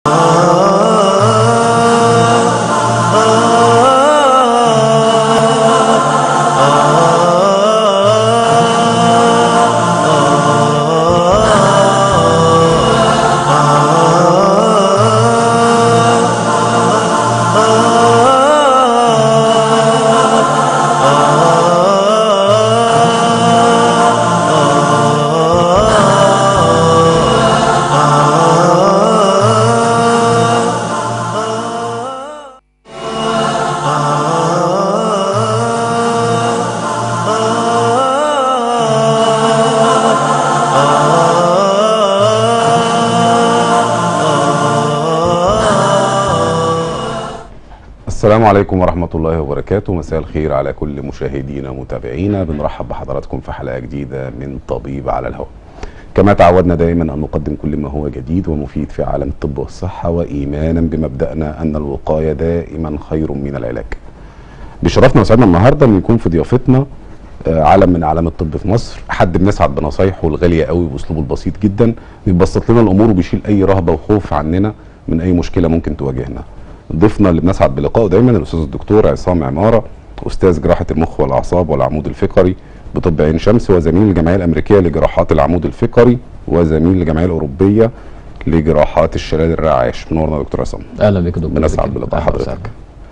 السلام عليكم ورحمة الله وبركاته مساء الخير على كل مشاهدينا ومتابعينا بنرحب بحضراتكم في حلقة جديدة من طبيب على الهواء كما تعودنا دائما أن نقدم كل ما هو جديد ومفيد في عالم الطب والصحة وإيمانا بمبدأنا أن الوقاية دائما خير من العلاج بشرفنا وسعدنا النهاردة أن يكون في ضيافتنا آه، علم من اعلام الطب في مصر حد بنسعد بنصايحه الغاليه قوي واسلوبه البسيط جدا بيبسط لنا الامور وبيشيل اي رهبه وخوف عننا من اي مشكله ممكن تواجهنا ضيفنا اللي بنسعد بلقائه دايما الاستاذ الدكتور عصام عماره استاذ جراحه المخ والاعصاب والعمود الفقري بطب عين شمس وزميل الجمعيه الامريكيه لجراحات العمود الفقري وزميل الجمعيه الاوروبيه لجراحات الشلال الرعاش منورنا يا دكتور عصام اهلا بك يا دكتور بنسعد بكر. بلقاء أهلا حضرتك وسهلا.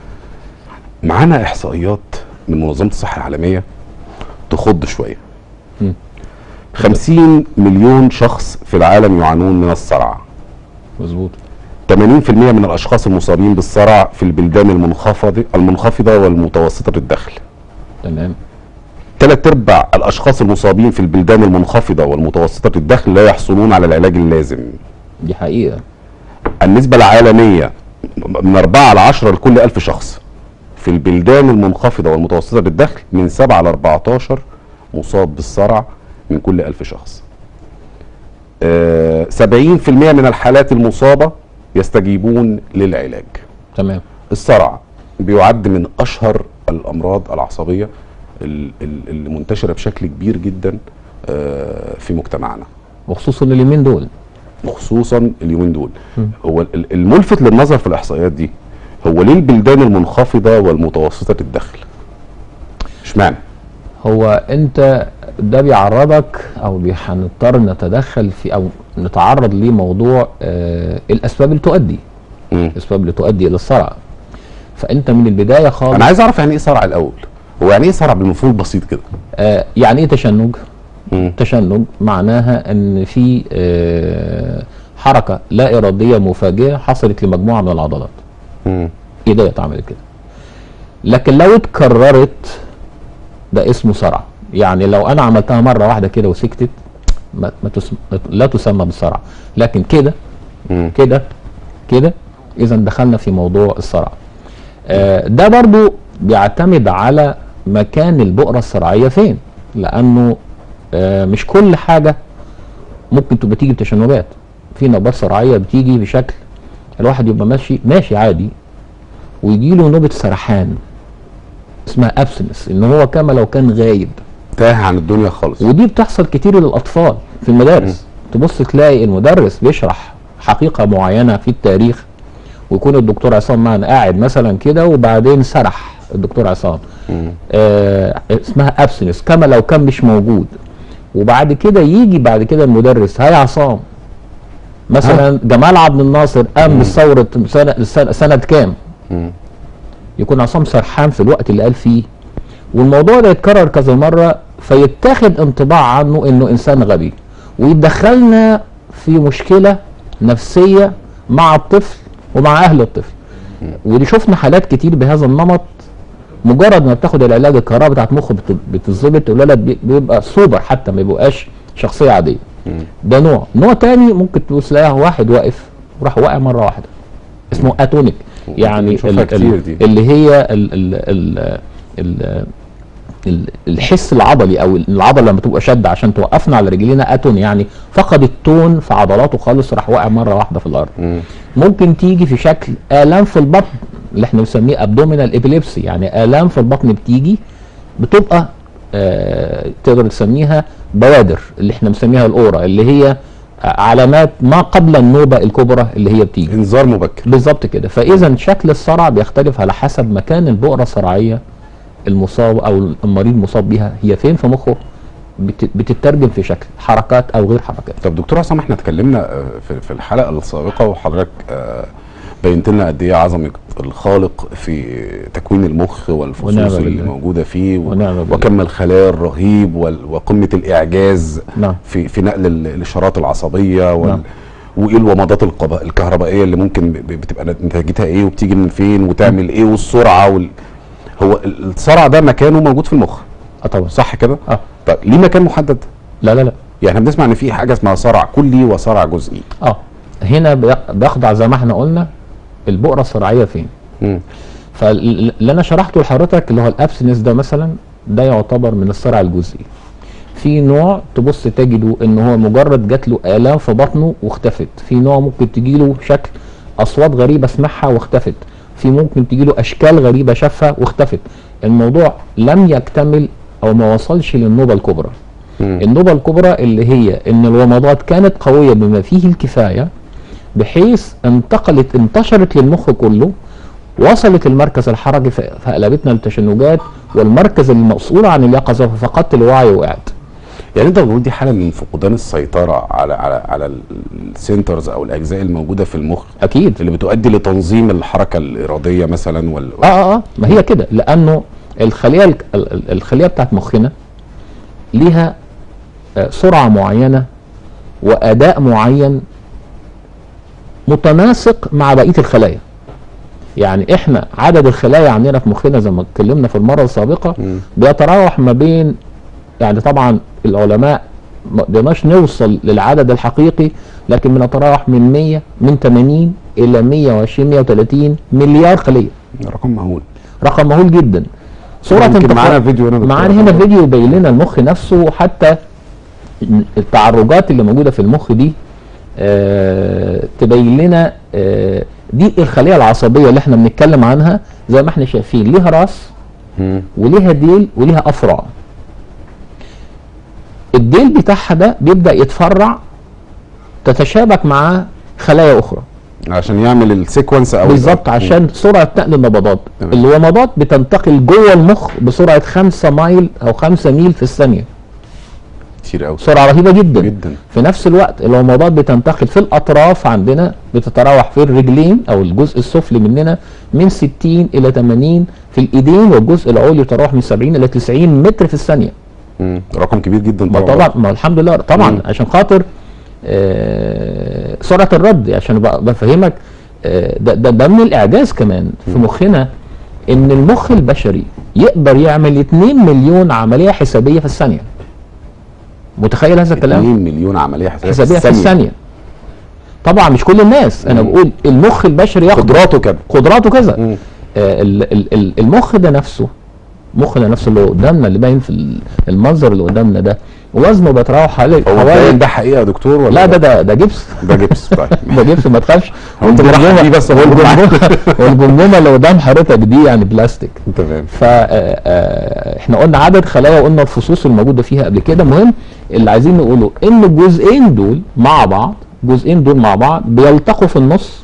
معانا احصائيات من منظمه الصحه العالميه تخض شويه مم. 50 مليون شخص في العالم يعانون من الصرع مظبوط 80% من الاشخاص المصابين بالصرع في البلدان المنخفضه المنخفضه والمتوسطه الدخل تمام ثلاث ارباع الاشخاص المصابين في البلدان المنخفضه والمتوسطه الدخل لا يحصلون على العلاج اللازم دي حقيقه النسبة العالمية من 4 ل 10 لكل 1000 شخص في البلدان المنخفضة والمتوسطة بالدخل من 7 ل 14 مصاب بالصرع من كل 1000 شخص. آه 70% من الحالات المصابة يستجيبون للعلاج. تمام الصرع بيعد من أشهر الأمراض العصبية ال- ال- اللي منتشرة بشكل كبير جدا آه في مجتمعنا. وخصوصا اليومين دول خصوصا اليومين دول هو ال- الملفت للنظر في الاحصائيات دي هو ليه البلدان المنخفضه والمتوسطه الدخل اشمعنى هو انت ده بيعرضك او بي- هنضطر نتدخل في او نتعرض لموضوع آه الاسباب اللي تؤدي مم. الاسباب اللي تؤدي الى الصرع فانت من البدايه خالص انا عايز اعرف يعني ايه صرع الاول هو يعني ايه صرع بالمفروض بسيط كده آه يعني ايه تشنج مم. تشنج معناها ان في آه حركه لا اراديه مفاجئه حصلت لمجموعه من العضلات مم. ايديا اتعملت كده لكن لو اتكررت ده اسمه صرع يعني لو انا عملتها مره واحده كده وسكتت ما ما تسم... لا تسمى بالصرع لكن كده مم. كده كده اذا دخلنا في موضوع الصرع آه ده برضو بيعتمد على مكان البؤره الصرعيه فين لانه آه مش كل حاجه ممكن تبقى تيجي بتشنجات في نوبات صرعيه بتيجي بشكل الواحد يبقى ماشي ماشي عادي ويجي له نوبه سرحان اسمها ابسنس ان هو كما لو كان غايب تاه عن الدنيا خالص ودي بتحصل كتير للاطفال في المدارس تبص تلاقي المدرس بيشرح حقيقه معينه في التاريخ ويكون الدكتور عصام معنا قاعد مثلا كده وبعدين سرح الدكتور عصام مم. آه اسمها ابسنس كما لو كان مش موجود وبعد كده يجي بعد كده المدرس هاي عصام مثلا جمال عبد الناصر قام بثوره سنه سنه, سنة كام مم. يكون عصام سرحان في الوقت اللي قال فيه والموضوع ده يتكرر كذا مره فيتاخد انطباع عنه انه انسان غبي ويدخلنا في مشكله نفسيه مع الطفل ومع اهل الطفل ودي شفنا حالات كتير بهذا النمط مجرد ما بتاخد العلاج الكهرباء بتاعت مخه بت- بتتظبط الولد بي- بيبقى سوبر حتى ما بيبقاش شخصيه عاديه ده نوع نوع تاني ممكن تبص تلاقيها واحد واقف وراح واقع مره واحده اسمه اتونيك يعني بنشوفها ال- ال- كتير دي. اللي هي ال ال ال ال ال- الحس العضلي او العضله لما تبقى شاده عشان توقفنا على رجلينا اتون يعني فقد التون في عضلاته خالص راح واقع مره واحده في الارض مم. ممكن تيجي في شكل الام في البطن اللي احنا بنسميه ابدومينال ابيليبسي يعني الام في البطن بتيجي بتبقى آه تقدر تسميها بوادر اللي احنا بنسميها الاورا اللي هي علامات ما قبل النوبه الكبرى اللي هي بتيجي انذار مبكر بالظبط كده فاذا شكل الصرع بيختلف على حسب مكان البؤره الصرعيه المصاب او المريض مصاب بها هي فين في مخه بت- بتترجم في شكل حركات او غير حركات طب دكتور عصام احنا اتكلمنا آه، في في الحلقه السابقه وحضرتك آه، بينت لنا قد ايه عظمه الخالق في تكوين المخ والفصوص ونعم اللي بالله. موجوده فيه و- ونعم بالله. وكم الخلايا الرهيب وال- وقمه الاعجاز نعم في في نقل ال- الاشارات العصبيه وال نعم. وايه الومضات القب- الكهربائيه اللي ممكن ب- بتبقى نتيجتها ايه وبتيجي من فين وتعمل ايه والسرعه وال... هو ال- الصرع ده مكانه موجود في المخ اه طبعا صح كده؟ اه طيب ليه مكان محدد؟ لا لا لا يعني احنا بنسمع ان في حاجه اسمها صرع كلي وصرع جزئي اه هنا بي- بيخضع زي ما احنا قلنا البؤره الصرعيه فين مم. فاللي انا شرحته لحضرتك اللي هو الابسنس ده مثلا ده يعتبر من الصرع الجزئي في نوع تبص تجده ان هو مجرد جات له الام في بطنه واختفت في نوع ممكن تجي له شكل اصوات غريبه سمعها واختفت في ممكن تجي له اشكال غريبه شافها واختفت الموضوع لم يكتمل او ما وصلش للنوبه الكبرى مم. النوبه الكبرى اللي هي ان الومضات كانت قويه بما فيه الكفايه بحيث انتقلت انتشرت للمخ كله وصلت المركز الحركي ف- فقلبتنا للتشنجات والمركز المسؤول عن اليقظه ففقدت الوعي وقعت يعني انت بتقول دي حاله من فقدان السيطره على على على ال- السنترز او الاجزاء الموجوده في المخ اكيد اللي بتؤدي لتنظيم الحركه الاراديه مثلا وال اه اه اه ما هي كده لانه الخليه الك- ال- ال- الخليه بتاعت مخنا ليها آه، سرعه معينه واداء معين متناسق مع بقيه الخلايا يعني احنا عدد الخلايا عندنا في مخنا زي ما اتكلمنا في المره السابقه مم. بيتراوح ما بين يعني طبعا العلماء ما قدرناش نوصل للعدد الحقيقي لكن بنتراوح من 100 من 80 الى 120 130 مليار خليه رقم مهول رقم مهول جدا صورة يمكن انتقال- معانا فيديو هنا دكتور معانا هنا عصام. فيديو يبين لنا المخ نفسه وحتى التعرجات اللي موجودة في المخ دي آه تبين لنا آه دي الخلية العصبية اللي احنا بنتكلم عنها زي ما احنا شايفين ليها راس مم. وليها ديل وليها افرع الديل بتاعها ده بيبدا يتفرع تتشابك معاه خلايا اخرى عشان يعمل السيكونس او بالظبط عشان سرعه نقل النبضات تمام. الومضات بتنتقل جوه المخ بسرعه 5 مايل او 5 ميل في الثانيه كتير قوي سرعه رهيبه جدا جدا في نفس الوقت الومضات بتنتقل في الاطراف عندنا بتتراوح في الرجلين او الجزء السفلي مننا من 60 الى 80 في الايدين والجزء العلوي يتراوح من 70 الى 90 متر في الثانيه مم. رقم كبير جدا ما طبعا طبعا ما الحمد لله طبعا مم. عشان خاطر آه سرعه الرد عشان أبقى بفهمك آه ده, ده ده من الاعجاز كمان في مخنا ان المخ البشري يقدر يعمل 2 مليون عمليه حسابيه في الثانيه متخيل هذا الكلام 2 مليون عمليه حسابيه حسابيه في الثانيه طبعا مش كل الناس انا مم. بقول المخ البشري ياخد قدراته كده قدراته كذا مم. آه، ال- ال- ال- المخ ده نفسه المخ ده نفسه اللي قدامنا اللي باين في ال- المنظر اللي قدامنا ده وزنه بيتراوح حوالي هو حوالي الكلام ده حقيقه يا دكتور ولا لا ده ده ده جبس ده جبس طيب ده جبس ما تخافش هو انت مرحب بيه بس هو والجمجمه والجمجمه اللي قدام حضرتك دي يعني بلاستيك تمام فا آه، آه، احنا قلنا عدد خلايا وقلنا الفصوص الموجوده فيها قبل كده مهم اللي عايزين نقوله ان الجزئين دول مع بعض الجزئين دول مع بعض بيلتقوا في النص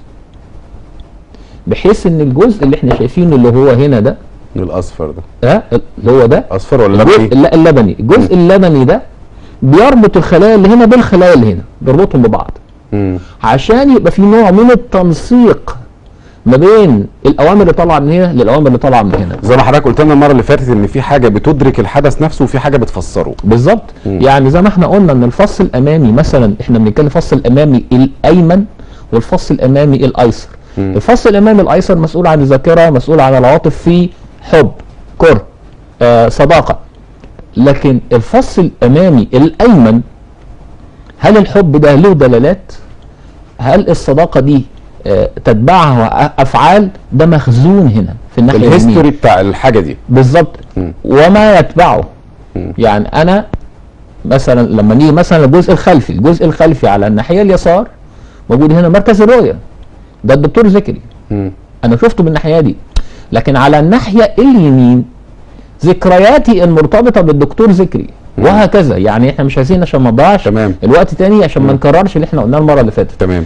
بحيث ان الجزء اللي احنا شايفينه اللي هو هنا ده الاصفر ده ها اللي هو ده اصفر ولا الجزء لبني لا اللبني الجزء اللبني ده بيربط الخلايا اللي هنا بالخلايا اللي هنا بيربطهم ببعض مم. عشان يبقى في نوع من التنسيق ما بين الاوامر اللي طالعه من هنا للاوامر اللي طالعه من هنا زي ما حضرتك قلت لنا المره اللي فاتت ان في حاجه بتدرك الحدث نفسه وفي حاجه بتفسره بالظبط مم. يعني زي ما احنا قلنا ان الفص الامامي مثلا احنا بنتكلم الفص الامامي الايمن والفص الامامي الايسر مم. الفص الامامي الايسر مسؤول عن الذاكره مسؤول عن العواطف في حب كره آه صداقه لكن الفص الامامي الايمن هل الحب ده له دلالات هل الصداقه دي آه تتبعها افعال ده مخزون هنا في الناحيه اليمين الهيستوري بتاع الحاجه دي بالظبط مم. وما يتبعه مم. يعني انا مثلا لما نيجي مثلا الجزء الخلفي الجزء الخلفي على الناحيه اليسار موجود هنا مركز الرؤيه ده الدكتور ذكري مم. انا شفته بالناحيه دي لكن على الناحيه اليمين ذكرياتي المرتبطه بالدكتور ذكري وهكذا يعني احنا مش عايزين عشان ما نضيعش تمام. الوقت تاني عشان ما مم. نكررش اللي احنا قلناه المره اللي فاتت تمام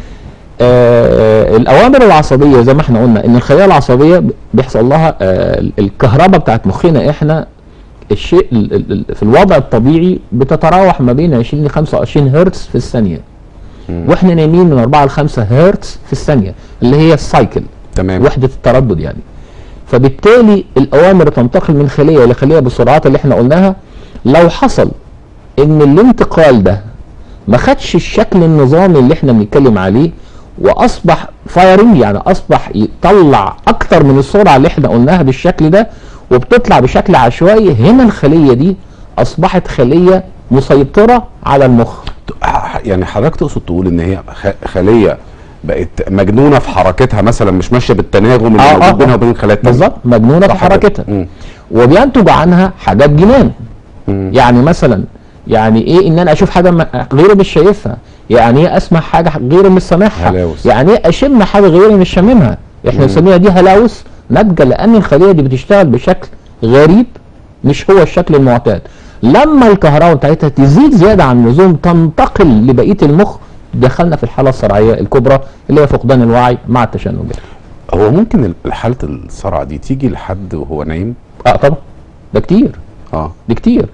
آه الاوامر العصبيه زي ما احنا قلنا ان الخلايا العصبيه بيحصل لها آه الكهرباء بتاعت مخنا احنا الشيء ال- ال- ال- في الوضع الطبيعي بتتراوح ما بين 20 ل 25 هرتز في الثانيه مم. واحنا نايمين من 4 ل 5 هرتز في الثانيه اللي هي السايكل تمام وحده التردد يعني فبالتالي الاوامر تنتقل من خليه لخليه بالسرعات اللي احنا قلناها لو حصل ان الانتقال ده ما خدش الشكل النظامي اللي احنا بنتكلم عليه واصبح فايرنج يعني اصبح يطلع اكتر من السرعه اللي احنا قلناها بالشكل ده وبتطلع بشكل عشوائي هنا الخليه دي اصبحت خليه مسيطره على المخ يعني حضرتك تقصد تقول ان هي خ- خليه بقت مجنونه في حركتها مثلا مش ماشيه بالتناغم اللي آه، آه، موجود بينها آه. وبين الخلايا التانية بالظبط مجنونه في صح كده؟ حركتها مم. وبينتج عنها حاجات جنان مم. يعني مثلا يعني ايه ان انا اشوف حاجه ما- غيري مش شايفها يعني ايه اسمع حاجه غيري مش سامعها هلاوس. يعني ايه اشم حاجه غيري مش شاممها احنا مم. بنسميها دي هلاوس ناتجه لان الخليه دي بتشتغل بشكل غريب مش هو الشكل المعتاد لما الكهرباء بتاعتها تزيد زياده عن اللزوم تنتقل لبقيه المخ دخلنا في الحاله الصرعيه الكبرى اللي هي فقدان الوعي مع التشنجات هو ممكن ال- حاله الصرع دي تيجي لحد وهو نايم اه طبعا ده كتير اه دي كتير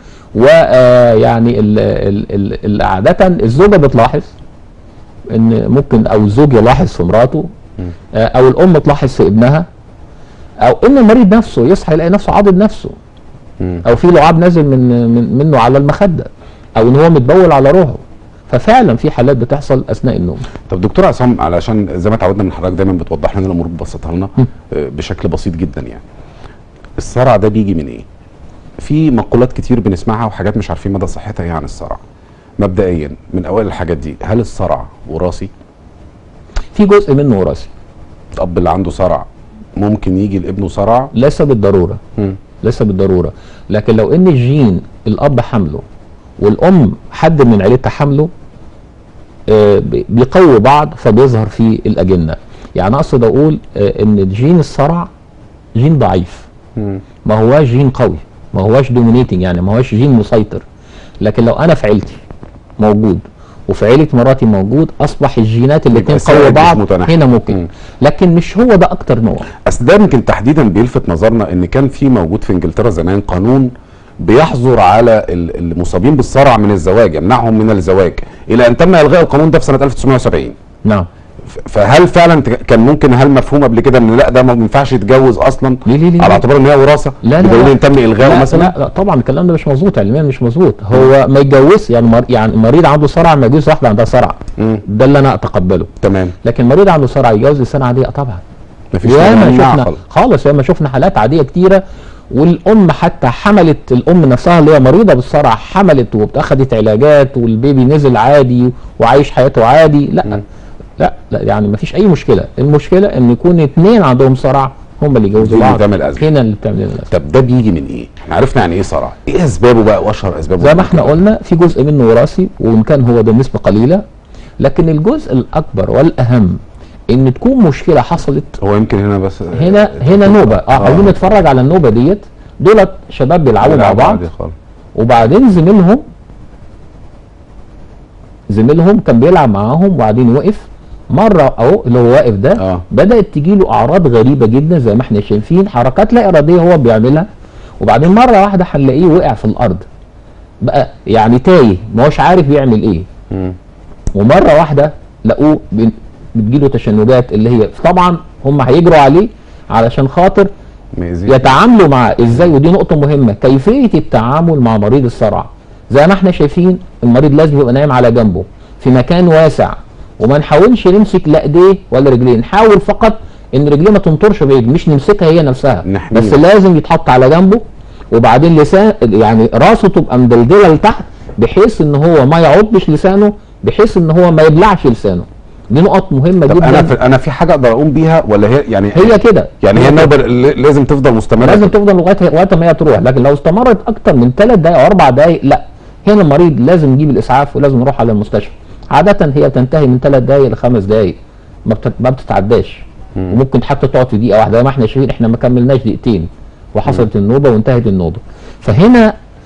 ويعني ال ال ال عادة الزوجة بتلاحظ ان ممكن او الزوج يلاحظ في مراته مم. آه، او الام تلاحظ في ابنها او ان المريض نفسه يصحى يلاقي نفسه عاضد نفسه مم. او في لعاب نازل من, من منه على المخدة او ان هو متبول على روحه ففعلا في حالات بتحصل اثناء النوم طب دكتور عصام علشان زي ما اتعودنا من حضرتك دايما بتوضح لنا الامور بتبسطها لنا مم. آه، بشكل بسيط جدا يعني الصرع ده بيجي من ايه في مقولات كتير بنسمعها وحاجات مش عارفين مدى صحتها ايه عن الصرع مبدئيا من اوائل الحاجات دي هل الصرع وراثي في جزء منه وراثي الاب اللي عنده صرع ممكن يجي لابنه صرع ليس بالضروره مم. ليس بالضروره لكن لو ان الجين الاب حمله والام حد من عيلتها حمله آه، بي- بيقوي بعض فبيظهر في الاجنه يعني اقصد اقول آه، ان جين الصرع جين ضعيف مم. ما هواش جين قوي ما هواش دومينيتنج يعني ما هواش جين مسيطر لكن لو انا في عيلتي موجود وفي عيله مراتي موجود اصبح الجينات الاثنين يبقى قوي سائد مش بعض متناحي. هنا مم. ممكن لكن مش هو ده اكتر نوع اصل ده يمكن تحديدا بيلفت نظرنا ان كان في موجود في انجلترا زمان قانون بيحظر على ال- المصابين بالصرع من الزواج يمنعهم من الزواج الى ان تم الغاء القانون ده في سنه 1970 نعم ف- فهل فعلا ت- كان ممكن هل مفهوم قبل كده ان لا ده ما ينفعش يتجوز اصلا ليه ليه ليه على ليه؟ اعتبار ان هي وراثه لا لا بدليل لا. ان تم الغائه لا, مثلا لا, لا طبعا الكلام ده مش مظبوط علميا مش مظبوط هو ما يتجوزش يعني مر يعني مريض عنده صرع ما يجوز واحده عندها صرع مم. ده اللي انا اتقبله تمام لكن مريض عنده صرع يتجوز لسنه عاديه طبعا مفيش ياما مانع شفنا خالص. خالص ياما شفنا حالات عاديه كتيره والام حتى حملت الام نفسها اللي هي مريضه بالصرع حملت واخدت علاجات والبيبي نزل عادي وعايش حياته عادي لا مم. لا لا يعني ما فيش اي مشكله المشكله ان يكون اتنين عندهم صرع هم اللي دي يجوزوا اللي بعض بتعمل أزمة. هنا اللي بتعمل الازمه طب ده بيجي من ايه؟ احنا عرفنا يعني ايه صرع ايه اسبابه بقى واشهر اسبابه زي ما احنا قلنا في جزء منه وراثي وان كان هو ده نسبه قليله لكن الجزء الاكبر والاهم ان تكون مشكله حصلت هو يمكن هنا بس هنا هنا نوبه اه عايزين نتفرج على النوبه ديت دولت شباب بيلعبوا مع بعض عادي خالص. وبعدين زميلهم زميلهم كان بيلعب معاهم وبعدين وقف مره اهو اللي هو واقف ده اه بدات تجي له اعراض غريبه جدا زي ما احنا شايفين حركات لا اراديه هو بيعملها وبعدين مره واحده هنلاقيه وقع في الارض بقى يعني تايه ما هوش عارف يعمل ايه مم. ومره واحده لقوه بي- بتجيله تشنجات اللي هي طبعا هم هيجروا عليه علشان خاطر ما يزيد. يتعاملوا معاه ازاي ودي نقطه مهمه كيفيه التعامل مع مريض الصرع زي ما احنا شايفين المريض لازم يبقى نايم على جنبه في مكان واسع وما نحاولش نمسك لا ايديه ولا رجليه نحاول فقط ان رجليه ما تنطرش بعيد مش نمسكها هي نفسها نحميها. بس لازم يتحط على جنبه وبعدين لسان يعني راسه تبقى مدلدله لتحت بحيث ان هو ما يعضش لسانه بحيث ان هو ما يبلعش لسانه دي نقط مهمه طب جدا انا في انا في حاجه اقدر اقوم بيها ولا هي يعني هي كده يعني هي النوبه ل- لازم تفضل مستمره لازم تفضل لغايه لغايه ما هي تروح لكن لو استمرت اكتر من ثلاث دقائق او اربع دقائق لا هنا المريض لازم نجيب الاسعاف ولازم نروح على المستشفى عاده هي تنتهي من ثلاث دقائق لخمس دقائق ما بتت- ما بتتعداش مم. وممكن حتى تقعد في دقيقه واحده زي ما احنا شايفين احنا ما كملناش دقيقتين وحصلت النوبه وانتهت النوبه فهنا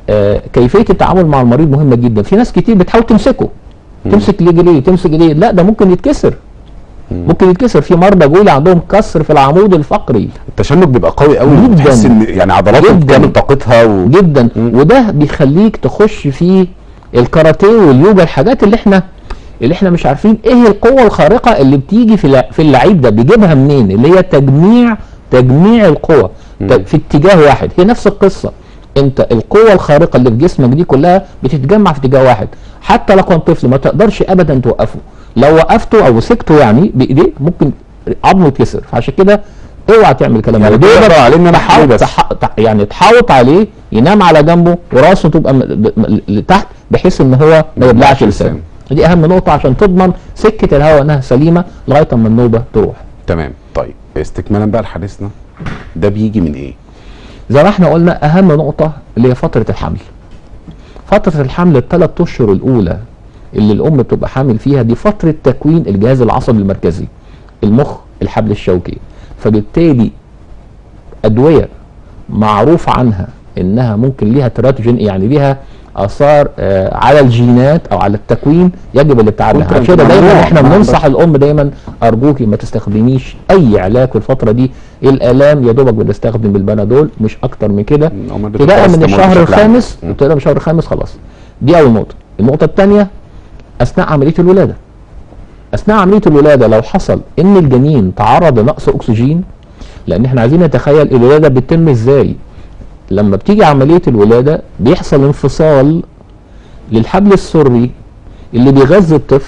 آه كيفيه التعامل مع المريض مهمه جدا في ناس كتير بتحاول تمسكه تمسك ليه ليه تمسك ليه لا ده ممكن يتكسر ممكن يتكسر في مرضى جولي عندهم كسر في العمود الفقري التشنج بيبقى قوي قوي جداً. بتحس ان يعني عضلاته جداً. بتعمل طاقتها و... جدا مم. وده بيخليك تخش في الكاراتيه واليوجا الحاجات اللي احنا اللي احنا مش عارفين ايه القوه الخارقه اللي بتيجي في الع- في اللعيب ده بيجيبها منين اللي هي تجميع تجميع القوى ت- في اتجاه واحد هي نفس القصه انت القوه الخارقه اللي في جسمك دي كلها بتتجمع في اتجاه واحد حتى لو كان طفل ما تقدرش ابدا توقفه لو وقفته او مسكته يعني بايديك ممكن عظمه يتكسر فعشان كده اوعى تعمل الكلام يعني ده تقدر عليه ان انا احميه تحاول بس تح... تح... يعني تحاوط عليه ينام على جنبه وراسه تبقى م... ب... م... لتحت بحيث ان هو ما يبلعش لسانه دي اهم نقطه عشان تضمن سكه الهواء انها سليمه لغايه اما النوبه تروح تمام طيب استكمالا بقى لحديثنا ده بيجي من ايه؟ زي ما احنا قلنا اهم نقطه اللي هي فتره الحمل فتره الحمل الثلاث اشهر الاولى اللي الام بتبقى حامل فيها دي فتره تكوين الجهاز العصبي المركزي المخ الحبل الشوكي فبالتالي ادويه معروف عنها انها ممكن ليها تراتوجين يعني ليها اثار آه على الجينات او على التكوين يجب الابتعاد عنها ممكن عشان كده ممنوع. دايما احنا نعم، بننصح الام دايما ارجوكي ما تستخدميش اي علاج في الفتره دي الالام يا دوبك بنستخدم البنادول مش اكتر من كده أمال ابتداء من بتتواصل الشهر بشكل عام. الخامس مم. ابتداء من الشهر الخامس خلاص دي اول نقطه النقطه الثانيه اثناء عمليه الولاده اثناء عمليه الولاده لو حصل ان الجنين تعرض لنقص اكسجين لان احنا عايزين نتخيل الولاده بتتم ازاي لما بتيجي عمليه الولاده بيحصل انفصال للحبل السري اللي بيغذي الطفل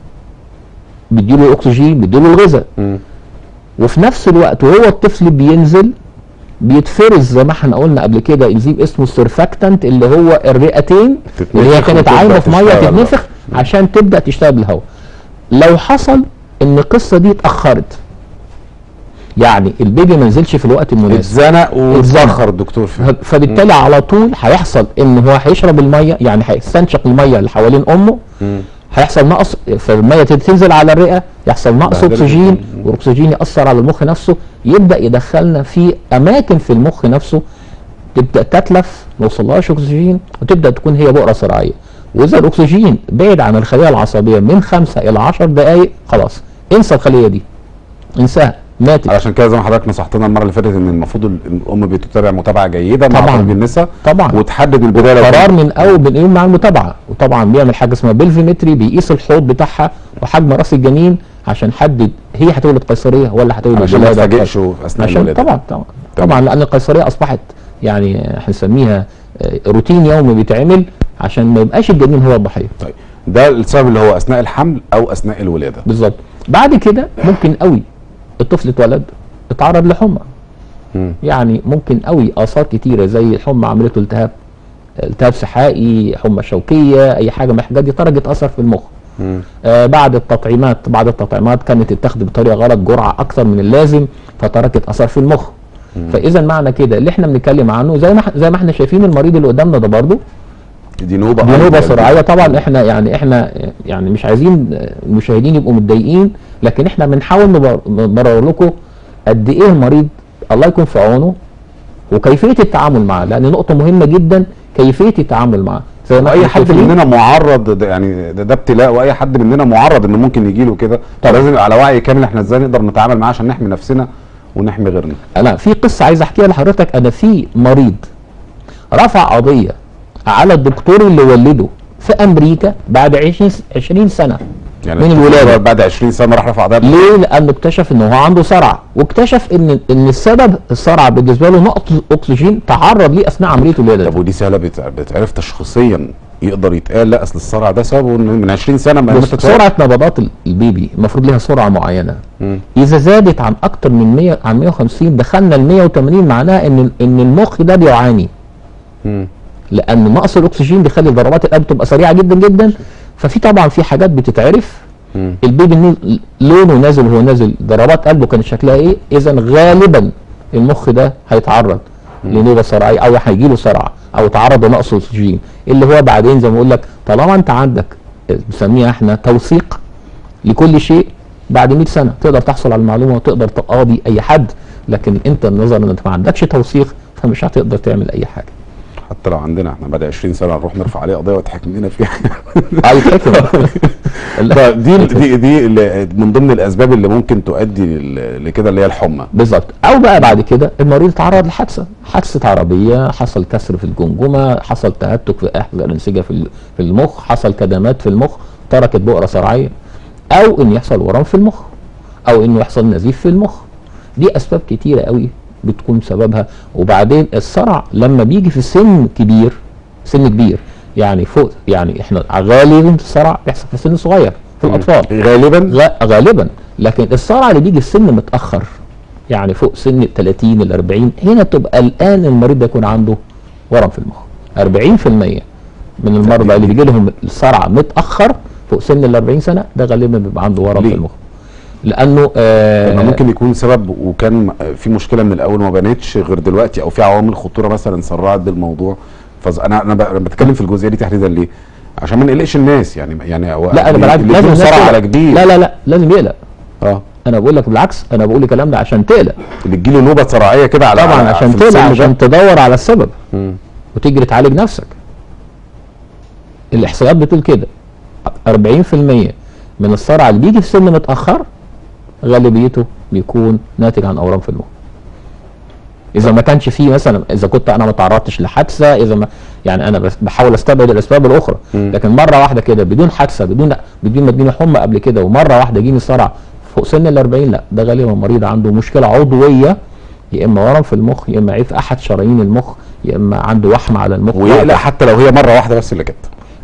بيديله الاكسجين بيديله الغذاء مم. وفي نفس الوقت وهو الطفل بينزل بيتفرز زي ما احنا قلنا قبل كده انزيم اسمه السيرفاكتنت اللي هو الرئتين تتنفخ اللي هي كانت وتبدأ عايمه في ميه تشتغل. تتنفخ عشان تبدا تشتغل بالهواء لو حصل ان القصه دي اتاخرت يعني البيبي ما نزلش في الوقت المناسب اتزنق اتزنق. واتاخر الدكتور فيه ف- فبالتالي على طول هيحصل ان هو هيشرب الميه يعني هيستنشق الميه اللي حوالين امه مم. هيحصل نقص فالميه تنزل على الرئه يحصل نقص بهدلة اكسجين جداً. مم. والاكسجين ياثر على المخ نفسه يبدا يدخلنا في اماكن في المخ نفسه تبدا تتلف ما يوصلهاش اكسجين وتبدا تكون هي بؤره صراعيه واذا الاكسجين بعد عن الخليه العصبيه من خمسة الى 10 دقائق خلاص انسى الخليه دي انساها ماتت علشان كده زي ما حضرتك نصحتنا المره اللي فاتت ان المفروض ال- الام بتتابع متابعه جيده مع طبعاً. طبيب النساء طبعا وتحدد البدايه لو قرار من اول بنقول مع المتابعه وطبعا بيعمل حاجه اسمها بلفيمتري بيقيس الحوض بتاعها وحجم راس الجنين عشان يحدد هي هتولد قيصريه ولا هتولد عشان ما ولاده تفاجئش في اثناء عشان الولاده طبعا طبعا تمام. طبعا لان القيصريه اصبحت يعني هنسميها آه، روتين يومي بيتعمل عشان ما يبقاش الجنين هو الضحيه طيب ده السبب اللي هو اثناء الحمل او اثناء الولاده بالظبط بعد كده ممكن قوي الطفل اتولد اتعرض لحمى مم. يعني ممكن قوي اثار كتيره زي الحمى عملته التهاب التهاب سحائي حمى شوكيه اي حاجه من الحاجات دي تركت اثر في المخ مم. آه بعد التطعيمات بعد التطعيمات كانت تتاخد بطريقه غلط جرعه اكثر من اللازم فتركت اثر في المخ فاذا معنى كده اللي احنا بنتكلم عنه زي ما زي ما احنا شايفين المريض اللي قدامنا ده برضه دي نوبه دي نوبه أيضاً. صراعيه طبعا احنا يعني احنا يعني مش عايزين المشاهدين يبقوا متضايقين لكن احنا بنحاول نبر- نبرر لكم قد ايه المريض الله يكون في عونه وكيفيه التعامل معاه لان نقطه مهمه جدا كيفيه التعامل معاه زي ما اي احنا حد شايفين. مننا معرض ده يعني ده, ده ابتلاء واي حد مننا معرض انه ممكن يجي له كده طبعا. فلازم يبقى على وعي كامل احنا ازاي نقدر نتعامل معاه عشان نحمي نفسنا ونحمي غيرنا انا في قصه عايز احكيها لحضرتك انا في مريض رفع قضيه على الدكتور اللي ولده في امريكا بعد 20 20 سنه يعني من الطفل الولادة. ده بعد 20 سنه راح رفع ده ليه؟ لانه اكتشف ان هو عنده صرع واكتشف ان ان السبب الصرع بالنسبه له نقص اكسجين تعرض ليه اثناء عمليه الولاده طب ودي سهله بتع- بتعرف تشخيصيا يقدر يتقال لا اصل الصرع ده سببه إن من 20 سنه ما بص، متى سرعه نبضات ال- البيبي المفروض لها سرعه معينه مم. اذا زادت عن اكتر من 100 عن 150 دخلنا ل 180 معناها ان ان المخ ده بيعاني مم. لان نقص الاكسجين بيخلي ضربات القلب تبقى سريعه جدا جدا ففي طبعا في حاجات بتتعرف مم. البيبي ني- لونه نازل وهو نازل ضربات قلبه كانت شكلها ايه اذا غالبا المخ ده هيتعرض لنوبه صرعيه او هيجي له صرع او تعرض لنقص اكسجين اللي هو بعدين زي ما بقول لك طالما انت عندك بنسميها احنا توثيق لكل شيء بعد 100 سنه تقدر تحصل على المعلومه وتقدر تقاضي اي حد لكن انت نظرا ان انت ما عندكش توثيق فمش هتقدر تعمل اي حاجه حتى لو عندنا احنا بعد 20 سنه نروح نرفع عليه قضيه ويتحكم لنا فيها اي حكمه طيب دي دي دي اللي من ضمن الاسباب اللي ممكن تؤدي لل- لكده اللي هي الحمى بالظبط او بقى بعد كده المريض تعرض لحادثه حادثه عربيه حصل كسر في الجمجمه حصل تهتك في احدى الانسجه في ال- في المخ حصل كدمات في المخ تركت بؤره صرعيه او ان يحصل ورم في المخ او انه يحصل نزيف في المخ دي اسباب كتيره قوي بتكون سببها وبعدين الصرع لما بيجي في سن كبير سن كبير يعني فوق يعني احنا غالبا الصرع بيحصل في سن صغير في الاطفال غالبا غ- غالبا لكن الصرع اللي بيجي في سن متاخر يعني فوق سن ال 30 ال 40 هنا تبقى الان المريض ده يكون عنده ورم في المخ 40% من المرضى اللي بيجي لهم الصرع متاخر فوق سن ال 40 سنه ده غالبا بيبقى عنده ورم ليه؟ في المخ لانه آه لما ممكن يكون سبب وكان في مشكله من الاول وما بانتش غير دلوقتي او في عوامل خطوره مثلا سرعت بالموضوع فانا انا ب- أنا بتكلم في الجزئيه دي تحديدا ليه؟ عشان ما نقلقش الناس يعني يعني هو لا انا بالعكس اللي لازم فيه الناس صرع تقلق. على كبير لا لا لا لازم يقلق اه انا بقول لك بالعكس انا بقول الكلام ده عشان تقلق اللي تجيله نوبه صرعيه كده على طبعا على- عشان في تقلق السن ده. عشان تدور على السبب مم. وتجري تعالج نفسك الاحصائيات بتقول كده 40% من الصرع اللي بيجي في سن متاخر غالبيته بيكون ناتج عن اورام في المخ اذا ما كانش فيه مثلا اذا كنت انا ما تعرضتش لحادثه اذا ما يعني انا بس بحاول استبعد الاسباب الاخرى مم. لكن مره واحده كده بدون حادثه بدون بدون ما اديني حمى قبل كده ومره واحده جيني صرع فوق سن ال 40 لا ده غالبا مريض عنده مشكله عضويه يا اما ورم في المخ يا اما عيب في احد شرايين المخ يا اما عنده وحم على المخ ويقلق حتى لو هي مره واحده بس اللي كانت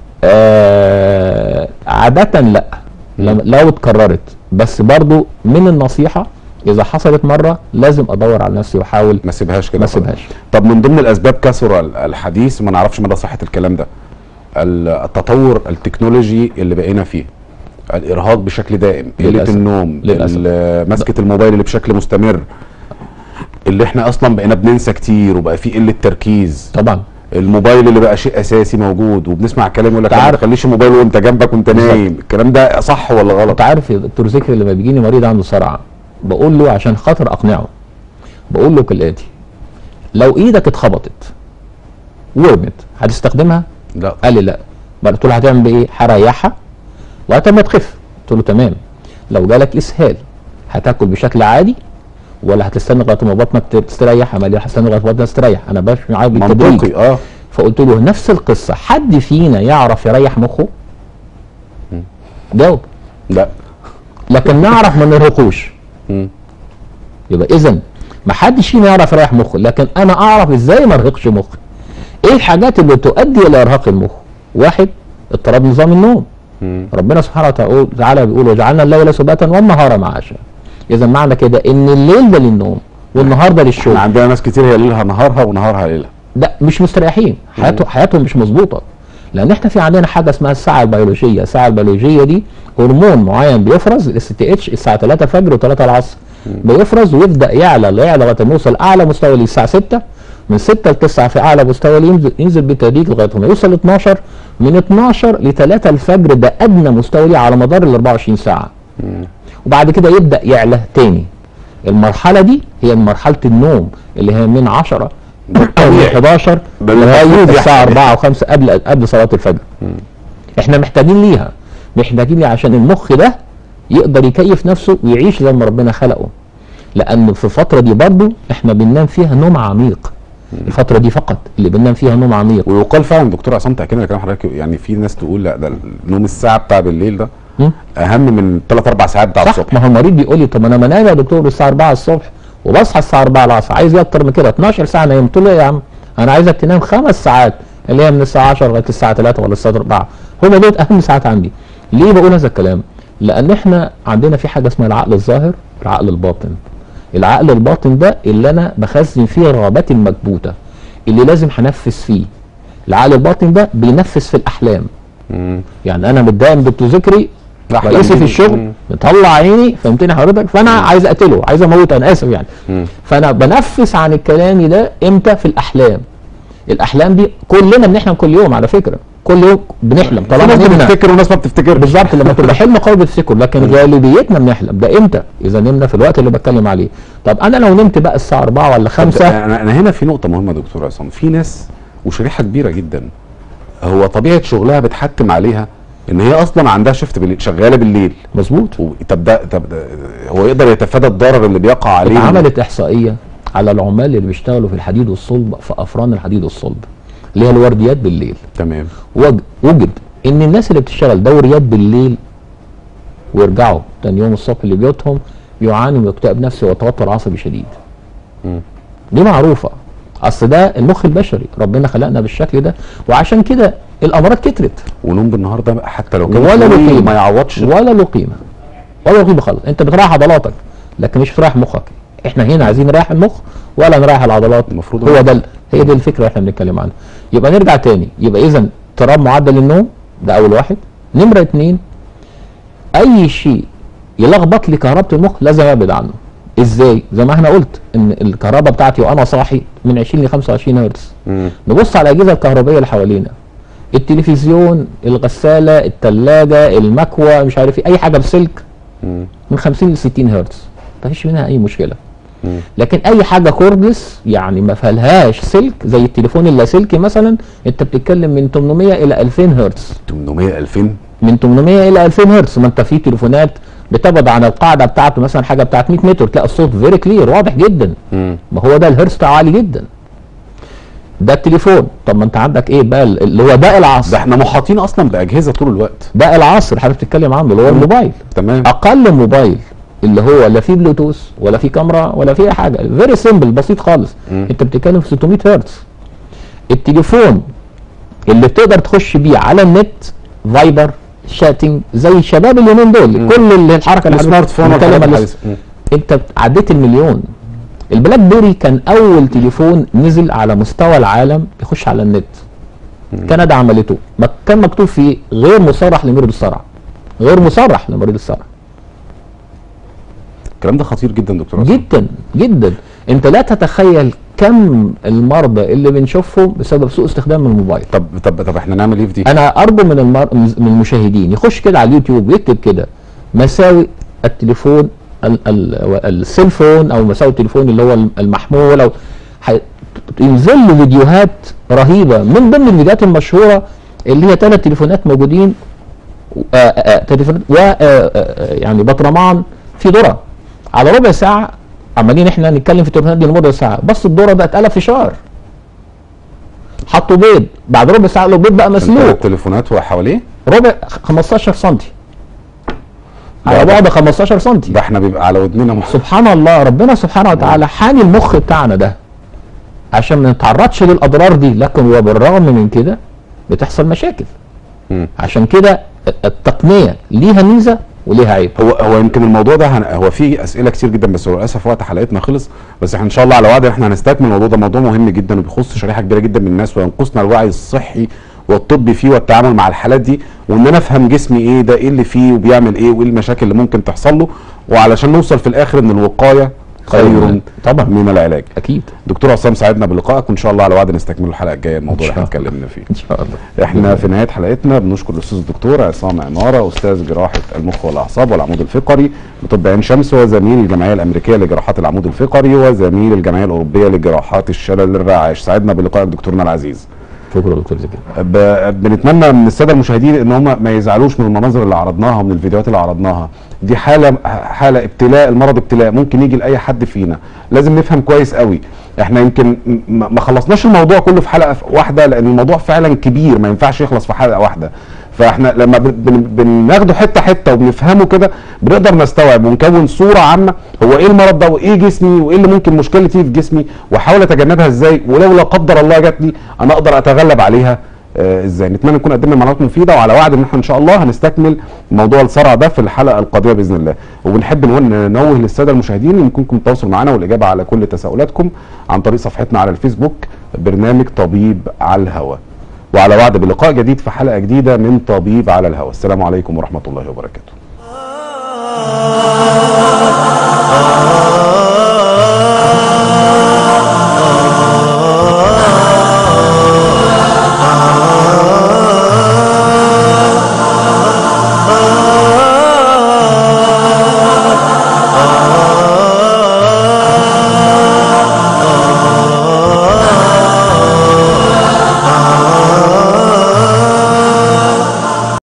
آه عادة لا لم- لو اتكررت بس برضو من النصيحة إذا حصلت مرة لازم أدور على نفسي وأحاول ما سيبهاش كده ما خلاص. سيبهاش طب من ضمن الاسباب كثر ال- الحديث ما نعرفش مدى صحه الكلام ده ال- التطور التكنولوجي اللي بقينا فيه الارهاق بشكل دائم قله للأسف. النوم للأسف. ال- مسكه الموبايل اللي بشكل مستمر اللي احنا اصلا بقينا بننسى كتير وبقى في قله تركيز طبعا الموبايل اللي بقى شيء اساسي موجود وبنسمع كلام يقول لك تعرف- ما تخليش الموبايل وانت جنبك وانت بالظبط. نايم الكلام ده صح ولا غلط أنت عارف يا دكتور ذكري لما بيجيني مريض عنده صرع بقول له عشان خاطر أقنعه بقول له كالآتي لو إيدك اتخبطت ورمت هتستخدمها؟ لا قال لي لا بقى قلت له هتعمل بايه؟ هريحها لغايه ما تخف قلت له تمام لو جالك اسهال هتاكل بشكل عادي ولا هتستنى لغايه ما بطنك تستريح؟ قال لي هستنى لغايه ما بطنك تستريح انا بمشي معاه بالتدريج منطقي اه فقلت له نفس القصه حد فينا يعرف يريح مخه؟ جاوب لا لكن نعرف ما نرهقوش مم. يبقى اذا ما حدش فينا يعرف يريح مخه لكن انا اعرف ازاي ما ارهقش مخي ايه الحاجات اللي تؤدي الى ارهاق المخ واحد اضطراب نظام النوم مم. ربنا سبحانه وتعالى بيقول وجعلنا الليل سباتا والنهار معاشا اذا معنى كده ان الليل ده للنوم والنهار ده للشغل احنا عندنا ناس كتير هي ليلها نهارها ونهارها ليلها ده مش مستريحين حياته حياتهم مش مظبوطه لان احنا في عندنا حاجه اسمها الساعه البيولوجيه الساعه البيولوجيه دي هرمون معين بيفرز الاس تي اتش الساعه 3 الفجر و3 العصر بيفرز ويبدا يعلى لا يعلى لغايه ما يوصل اعلى مستوى ليه الساعه 6 من 6 ل 9 في اعلى مستوى ليه ينزل, ينزل بالتدريج لغايه ما يوصل ل 12 من 12 ل 3 الفجر ده ادنى مستوى ليه على مدار ال 24 ساعه وبعد كده يبدا يعلى تاني المرحله دي هي مرحله النوم اللي هي من 10 او من 11 ده اللي لغايه المفروض الساعه يحصل. 4 و5 قبل قبل صلاه الفجر احنا محتاجين ليها محتاجين ليها عشان المخ ده يقدر يكيف نفسه ويعيش زي ما ربنا خلقه لان في الفتره دي برضه احنا بننام فيها نوم عميق الفتره دي فقط اللي بننام فيها نوم عميق ويقال فعلا دكتور عصام تاكيد على كلام حضرتك يعني في ناس تقول لا ده النوم الساعه بتاع بالليل ده مم. اهم من 3 4 ساعات بتاع صح الصبح ما هو المريض بيقول لي طب انا بنام يا دكتور الساعه 4 الصبح وبصحى الساعه 4 العصر عايز ايه اكتر من كده 12 ساعه نايم قلت له إيه يا عم انا عايزك تنام خمس ساعات اللي هي من الساعه 10 لغايه الساعه 3 ولا الساعه 4 هم دول اهم ساعات عندي ليه بقول هذا الكلام لان احنا عندنا في حاجه اسمها العقل الظاهر العقل الباطن العقل الباطن ده اللي انا بخزن فيه رغباتي المكبوته اللي لازم هنفذ فيه العقل الباطن ده بينفذ في الاحلام مم. يعني انا متضايق من دكتور ذكري أحلام رئيسي في دي- الشغل مم. مطلع عيني فهمتني حضرتك فانا عايز اقتله عايز اموت انا اسف يعني مم. فانا بنفس عن الكلام ده امتى في الاحلام الاحلام دي كلنا بنحلم كل يوم على فكره كل يوم بنحلم في طالما ناس نمنا بتفتكر وناس ما بتفتكرش بالظبط لما تبقى حلم قوي بتفتكر لكن غالبيتنا بنحلم ده امتى اذا نمنا في الوقت اللي بتكلم عليه طب انا لو نمت بقى الساعه 4 ولا 5 انا انا هنا في نقطه مهمه يا دكتور عصام في ناس وشريحه كبيره جدا هو طبيعه شغلها بتحتم عليها ان هي اصلا عندها شفت بالليل شغاله بالليل مظبوط و- طب ده طب ده هو يقدر يتفادى الضرر اللي بيقع عليه اتعملت احصائيه على العمال اللي بيشتغلوا في الحديد والصلب في افران الحديد والصلب اللي هي الورديات بالليل تمام وج- وجد ان الناس اللي بتشتغل دوريات بالليل ويرجعوا تاني يوم الصبح لبيوتهم بيعانوا من اكتئاب نفسي وتوتر عصبي شديد مم. دي معروفه اصل ده المخ البشري ربنا خلقنا بالشكل ده وعشان كده الامراض كترت ونوم بالنهار ده بقى حتى لو كان ولا له طويل قيمة. ما يعوضش ولا له قيمه ولا له قيمه خالص انت بتريح عضلاتك لكن مش بتريح مخك احنا هنا عايزين نريح المخ ولا نريح العضلات المفروض هو ده ال- هي دي الفكره اللي احنا بنتكلم عنها يبقى نرجع تاني يبقى اذا اضطراب معدل النوم ده اول واحد نمره اتنين اي شيء يلخبط لي كهرباء المخ لازم ابعد عنه ازاي زي ما احنا قلت ان الكهرباء بتاعتي وانا صاحي من 20 ل 25 هرتز مم. نبص على الاجهزه الكهربائيه اللي حوالينا التلفزيون الغساله الثلاجه المكوى مش عارف ايه اي حاجه بسلك مم. من 50 ل 60 هرتز مفيش منها اي مشكله مم. لكن اي حاجه كوردلس يعني ما فيهاش سلك زي التليفون اللاسلكي مثلا انت بتتكلم من 800 الى 2000 هرتز 800 2000 من 800 الى 2000 هرتز ما انت في تليفونات بتبعد عن القاعده بتاعته مثلا حاجه بتاعت 100 متر تلاقي الصوت فيري كلير واضح جدا مم. ما هو ده الهرتز بتاعه عالي جدا ده التليفون طب ما انت عندك ايه بقى اللي هو داء العصر ده احنا محاطين اصلا باجهزه طول الوقت داء العصر حضرتك بتتكلم عنه اللي هو الموبايل تمام اقل موبايل اللي هو لا فيه بلوتوث ولا فيه كاميرا ولا فيه اي حاجه فيري سيمبل بسيط خالص مم. انت بتتكلم في 600 هرتز التليفون اللي تقدر تخش بيه على النت فايبر شاتنج زي الشباب اليومين دول مم. كل اللي الحركه اللي السمارت فون بنتكلم والحاجات على- الحديثة. مم. انت عديت المليون البلاك بيري كان اول تليفون نزل على مستوى العالم يخش على النت كندا عملته ما كان مكتوب فيه غير مصرح لمريض الصرع غير مصرح لمريض الصرع الكلام ده خطير جدا دكتور عصام. جدا جدا انت لا تتخيل كم المرضى اللي بنشوفهم بسبب سوء استخدام الموبايل طب طب طب احنا نعمل ايه في دي؟ انا ارجو من المر... من المشاهدين يخش كده على اليوتيوب ويكتب كده مساوئ التليفون ال... ال... السيلفون او مساوئ التليفون اللي هو المحمول او ح... ينزل له فيديوهات رهيبه من ضمن الفيديوهات المشهوره اللي هي ثلاث تليفونات موجودين آه، آه، تليفونات و آه، آه، يعني بطرمان في ذره على ربع ساعه عمالين احنا نتكلم في التليفونات دي لمده ساعه بس الذره ده اتقلب فشار حطوا بيض بعد ربع ساعه لو بيض بقى مسلوق التليفونات وحواليه ربع 15 سم على ده- بعد 15 سم ده احنا بيبقى على ودننا مح... سبحان الله ربنا سبحانه وتعالى حامي المخ بتاعنا ده عشان ما نتعرضش للاضرار دي لكن وبالرغم من كده بتحصل مشاكل مم. عشان كده التقنيه ليها ميزه وليها عيب هو هو يمكن الموضوع ده هن... هو فيه اسئله كتير جدا بس هو للاسف وقت حلقتنا خلص بس احنا ان شاء الله على وعد احنا هنستكمل الموضوع ده موضوع مهم جدا وبيخص شريحه كبيره جدا من الناس وينقصنا الوعي الصحي والطبي فيه والتعامل مع الحالات دي وان انا افهم جسمي ايه ده ايه اللي فيه وبيعمل ايه وايه المشاكل اللي ممكن تحصل له وعلشان نوصل في الاخر ان الوقايه خير طبعا من العلاج اكيد دكتور عصام سعدنا بلقائك وان شاء الله على وعد نستكمل الحلقه الجايه الموضوع إن اللي شاء احنا الله. اتكلمنا فيه ان شاء الله احنا في نهايه حلقتنا بنشكر الاستاذ الدكتور عصام عماره استاذ جراحه المخ والاعصاب والعمود الفقري بطب عين شمس وزميل الجمعيه الامريكيه لجراحات العمود الفقري وزميل الجمعيه الاوروبيه لجراحات الشلل الرعاش سعدنا بلقائك دكتورنا العزيز شكرا دكتور زكي ب- بنتمنى من الساده المشاهدين ان هم ما يزعلوش من المناظر اللي عرضناها ومن الفيديوهات اللي عرضناها دي حاله حاله ابتلاء المرض ابتلاء ممكن يجي لاي حد فينا لازم نفهم كويس قوي احنا يمكن م- ما خلصناش الموضوع كله في حلقه واحده لان الموضوع فعلا كبير ما ينفعش يخلص في حلقه واحده فاحنا لما بن- بن- بناخده حته حته وبنفهمه كده بنقدر نستوعب ونكون صوره عامه هو ايه المرض ده وايه جسمي وايه اللي ممكن مشكلتي في جسمي واحاول اتجنبها ازاي ولو لا قدر الله جات لي انا اقدر اتغلب عليها آه، ازاي نتمنى نكون قدمنا معلومات مفيده وعلى وعد ان احنا ان شاء الله هنستكمل موضوع الصرع ده في الحلقه القادمه باذن الله وبنحب نقول ننوه للساده المشاهدين ان يمكنكم التواصل معنا والاجابه على كل تساؤلاتكم عن طريق صفحتنا على الفيسبوك برنامج طبيب على الهواء وعلى وعد بلقاء جديد في حلقه جديده من طبيب على الهواء السلام عليكم ورحمه الله وبركاته